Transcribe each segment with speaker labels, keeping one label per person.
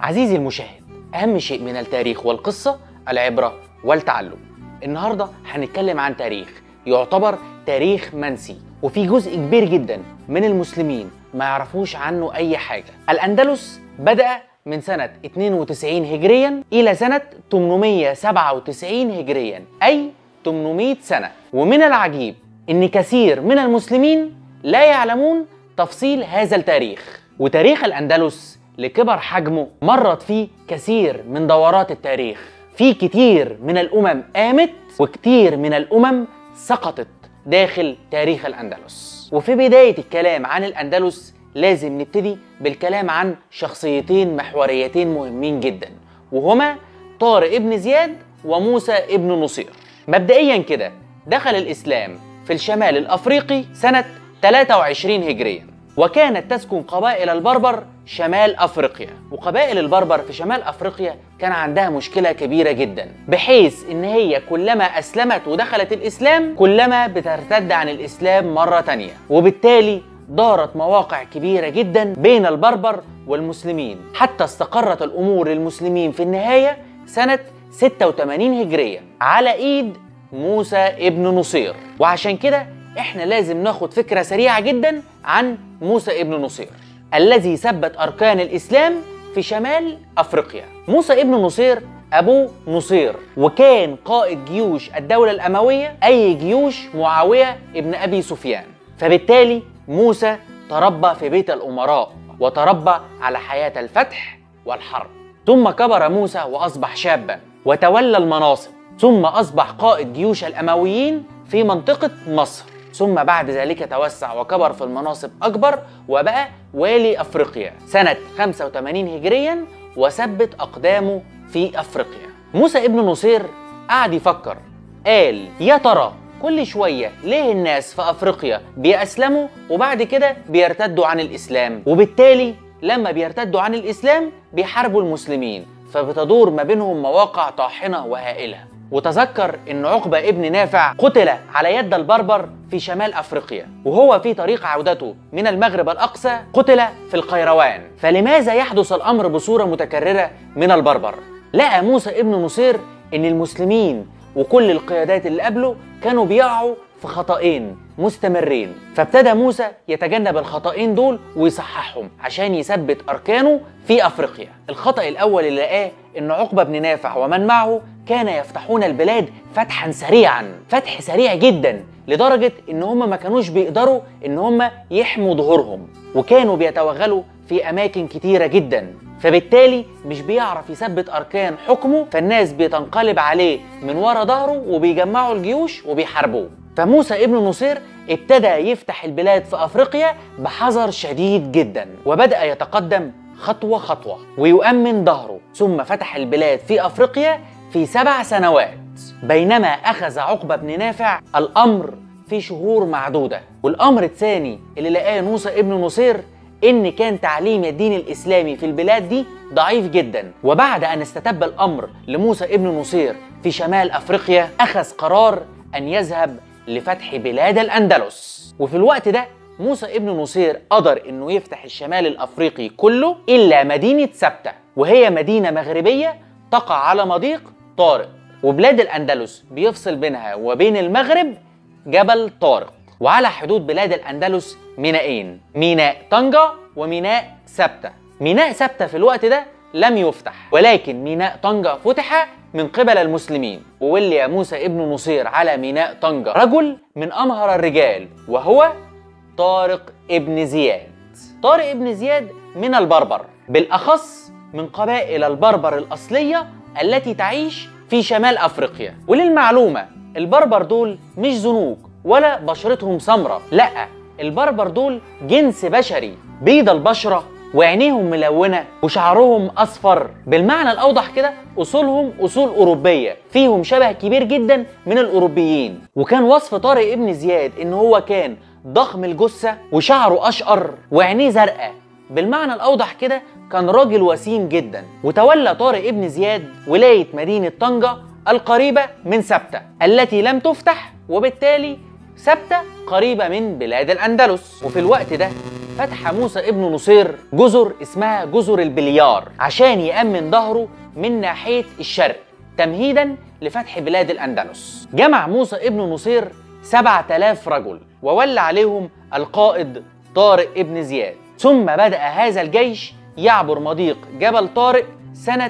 Speaker 1: عزيزي المشاهد أهم شيء من التاريخ والقصة العبرة والتعلم النهاردة هنتكلم عن تاريخ يعتبر تاريخ منسي وفي جزء كبير جدا من المسلمين ما يعرفوش عنه أي حاجة الأندلس بدأ من سنة 92 هجريا إلى سنة 897 هجريا أي 800 سنة ومن العجيب إن كثير من المسلمين لا يعلمون تفصيل هذا التاريخ وتاريخ الأندلس لكبر حجمه مرت فيه كثير من دورات التاريخ في كتير من الأمم قامت وكتير من الأمم سقطت داخل تاريخ الأندلس وفي بداية الكلام عن الأندلس لازم نبتدي بالكلام عن شخصيتين محوريتين مهمين جدا وهما طارق ابن زياد وموسى ابن نصير مبدئيا كده دخل الإسلام في الشمال الأفريقي سنة 23 هجريا وكانت تسكن قبائل البربر شمال افريقيا وقبائل البربر في شمال افريقيا كان عندها مشكله كبيره جدا بحيث ان هي كلما اسلمت ودخلت الاسلام كلما بترتد عن الاسلام مره تانية وبالتالي دارت مواقع كبيره جدا بين البربر والمسلمين حتى استقرت الامور للمسلمين في النهايه سنه 86 هجريه على ايد موسى ابن نصير وعشان كده احنا لازم ناخد فكره سريعه جدا عن موسى ابن نصير الذي ثبت اركان الاسلام في شمال افريقيا موسى ابن نصير ابوه نصير وكان قائد جيوش الدوله الامويه اي جيوش معاويه ابن ابي سفيان فبالتالي موسى تربى في بيت الامراء وتربى على حياه الفتح والحرب ثم كبر موسى واصبح شابا وتولى المناصب ثم اصبح قائد جيوش الامويين في منطقه مصر ثم بعد ذلك توسع وكبر في المناصب أكبر وبقى والي أفريقيا سنة 85 هجريا وثبت أقدامه في أفريقيا موسى ابن نصير قعد يفكر قال يا ترى كل شوية ليه الناس في أفريقيا بيأسلموا وبعد كده بيرتدوا عن الإسلام وبالتالي لما بيرتدوا عن الإسلام بيحاربوا المسلمين فبتدور ما بينهم مواقع طاحنة وهائلة وتذكر ان عقبه ابن نافع قتل على يد البربر في شمال افريقيا وهو في طريق عودته من المغرب الاقصى قتل في القيروان فلماذا يحدث الامر بصوره متكرره من البربر لقى موسى ابن نصير ان المسلمين وكل القيادات اللي قبله كانوا بيقعوا في خطأين مستمرين فابتدى موسى يتجنب الخطأين دول ويصححهم عشان يثبت أركانه في أفريقيا الخطأ الأول اللي لقاه إن عقبة بن نافع ومن معه كان يفتحون البلاد فتحا سريعا فتح سريع جدا لدرجة إن هم ما كانوش بيقدروا إن هم يحموا ظهورهم وكانوا بيتوغلوا في أماكن كتيرة جدا فبالتالي مش بيعرف يثبت أركان حكمه فالناس بتنقلب عليه من ورا ظهره وبيجمعوا الجيوش وبيحاربوه فموسى ابن نصير ابتدى يفتح البلاد في افريقيا بحذر شديد جدا وبدا يتقدم خطوه خطوه ويؤمن ظهره ثم فتح البلاد في افريقيا في سبع سنوات بينما اخذ عقبه بن نافع الامر في شهور معدوده والامر الثاني اللي لقاه موسى ابن نصير ان كان تعليم الدين الاسلامي في البلاد دي ضعيف جدا وبعد ان استتب الامر لموسى ابن نصير في شمال افريقيا اخذ قرار ان يذهب لفتح بلاد الأندلس وفي الوقت ده موسى ابن نصير قدر انه يفتح الشمال الافريقي كله الا مدينه سبته وهي مدينه مغربيه تقع على مضيق طارق وبلاد الاندلس بيفصل بينها وبين المغرب جبل طارق وعلى حدود بلاد الاندلس ميناءين ميناء طنجه وميناء سبته ميناء سبته في الوقت ده لم يفتح ولكن ميناء طنجه فتح من قبل المسلمين وولي موسى ابن نصير على ميناء طنجة رجل من أمهر الرجال وهو طارق ابن زياد طارق ابن زياد من البربر بالأخص من قبائل البربر الأصلية التي تعيش في شمال أفريقيا وللمعلومة البربر دول مش زنوج ولا بشرتهم سمراء لا البربر دول جنس بشري بيض البشرة وعينيهم ملونة وشعرهم أصفر بالمعنى الأوضح كده أصولهم أصول أوروبية فيهم شبه كبير جدا من الأوروبيين وكان وصف طارق ابن زياد إن هو كان ضخم الجثة وشعره أشقر وعينيه زرقاء بالمعنى الأوضح كده كان راجل وسيم جدا وتولى طارق ابن زياد ولاية مدينة طنجة القريبة من سبتة التي لم تفتح وبالتالي سبتة قريبة من بلاد الأندلس وفي الوقت ده فتح موسى ابن نصير جزر اسمها جزر البليار عشان يأمن ظهره من ناحية الشرق تمهيدا لفتح بلاد الأندلس جمع موسى ابن نصير 7000 رجل وولى عليهم القائد طارق ابن زياد ثم بدأ هذا الجيش يعبر مضيق جبل طارق سنة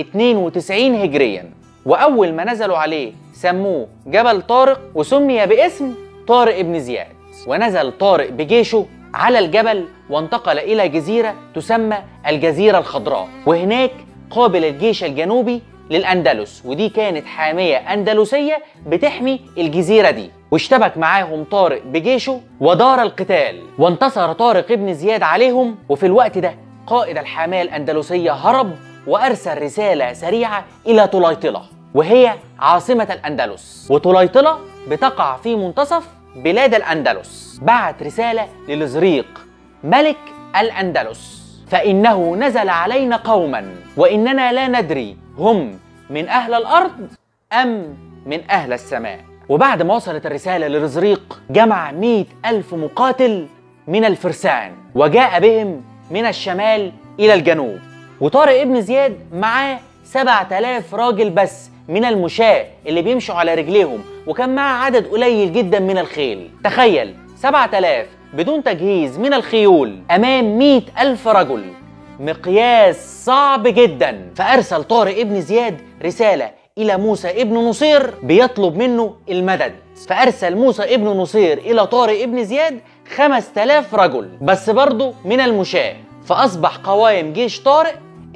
Speaker 1: 92 هجريا وأول ما نزلوا عليه سموه جبل طارق وسمي باسم طارق ابن زياد ونزل طارق بجيشه على الجبل وانتقل إلى جزيرة تسمى الجزيرة الخضراء وهناك قابل الجيش الجنوبي للأندلس ودي كانت حامية أندلسية بتحمي الجزيرة دي واشتبك معاهم طارق بجيشه ودار القتال وانتصر طارق ابن زياد عليهم وفي الوقت ده قائد الحامية الأندلسية هرب وأرسل رسالة سريعة إلى طليطلة وهي عاصمة الأندلس وطليطلة بتقع في منتصف بلاد الأندلس بعت رسالة للزريق ملك الأندلس فإنه نزل علينا قوما وإننا لا ندري هم من أهل الأرض أم من أهل السماء وبعد ما وصلت الرسالة للزريق جمع مئة ألف مقاتل من الفرسان وجاء بهم من الشمال إلى الجنوب وطارق ابن زياد معاه 7000 راجل بس من المشاة اللي بيمشوا على رجليهم وكان معاه عدد قليل جدا من الخيل تخيل 7000 بدون تجهيز من الخيول أمام 100 ألف رجل مقياس صعب جدا فأرسل طارق ابن زياد رسالة إلى موسى ابن نصير بيطلب منه المدد فأرسل موسى ابن نصير إلى طارق ابن زياد 5000 رجل بس برضه من المشاة فأصبح قوائم جيش طارق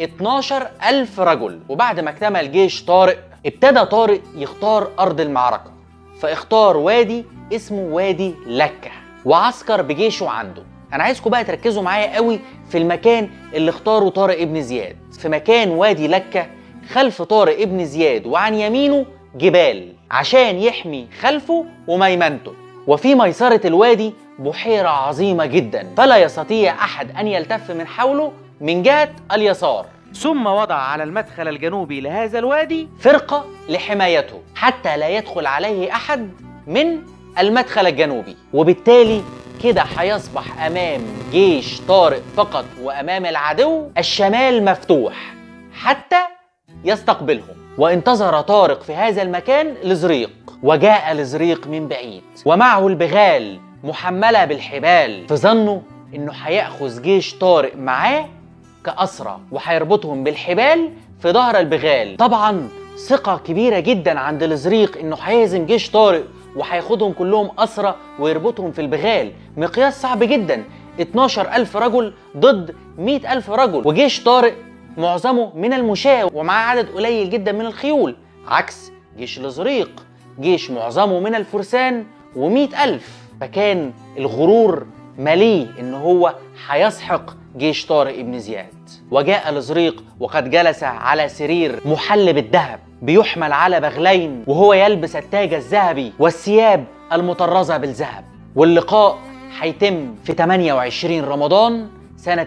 Speaker 1: 12 ألف رجل وبعد ما اكتمل جيش طارق ابتدى طارق يختار أرض المعركة فاختار وادي اسمه وادي لكة وعسكر بجيشه عنده أنا عايزكم بقى تركزوا معايا قوي في المكان اللي اختاره طارق ابن زياد في مكان وادي لكة خلف طارق ابن زياد وعن يمينه جبال عشان يحمي خلفه وميمنته وفي ميسرة الوادي بحيرة عظيمة جدا فلا يستطيع أحد أن يلتف من حوله من جهة اليسار ثم وضع على المدخل الجنوبي لهذا الوادي فرقة لحمايته حتى لا يدخل عليه أحد من المدخل الجنوبي وبالتالي كده هيصبح أمام جيش طارق فقط وأمام العدو الشمال مفتوح حتى يستقبلهم وانتظر طارق في هذا المكان لزريق وجاء لزريق من بعيد ومعه البغال محملة بالحبال فظنوا انه هياخذ جيش طارق معاه كأسرى وهيربطهم بالحبال في ظهر البغال طبعا ثقة كبيرة جدا عند الزريق انه هيهزم جيش طارق وهياخدهم كلهم أسرى ويربطهم في البغال مقياس صعب جدا 12 ألف رجل ضد 100 ألف رجل وجيش طارق معظمه من المشاة ومعاه عدد قليل جدا من الخيول عكس جيش الزريق جيش معظمه من الفرسان ومئة ألف فكان الغرور مليه إن هو هيسحق جيش طارق ابن زياد وجاء الزريق وقد جلس على سرير محل بالذهب بيحمل على بغلين وهو يلبس التاج الذهبي والثياب المطرزة بالذهب واللقاء هيتم في 28 رمضان سنة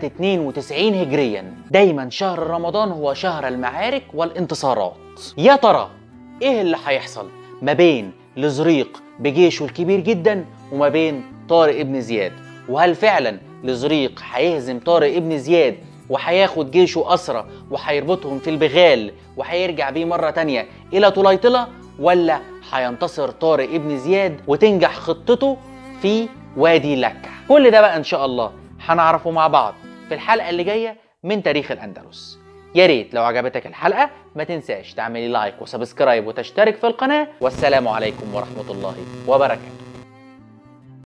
Speaker 1: 92 هجريا دايما شهر رمضان هو شهر المعارك والانتصارات يا ترى ايه اللي هيحصل ما بين لزريق بجيشه الكبير جدا وما بين طارق ابن زياد وهل فعلا لزريق هيهزم طارق ابن زياد وهياخد جيشه أسرى وهيربطهم في البغال وهيرجع بيه مرة تانية إلى طليطلة ولا هينتصر طارق ابن زياد وتنجح خطته في وادي لكة كل ده بقى إن شاء الله هنعرفه مع بعض في الحلقة اللي جاية من تاريخ الأندلس يا ريت لو عجبتك الحلقة ما تنساش تعملي لايك وسبسكرايب وتشترك في القناة والسلام عليكم ورحمة الله وبركاته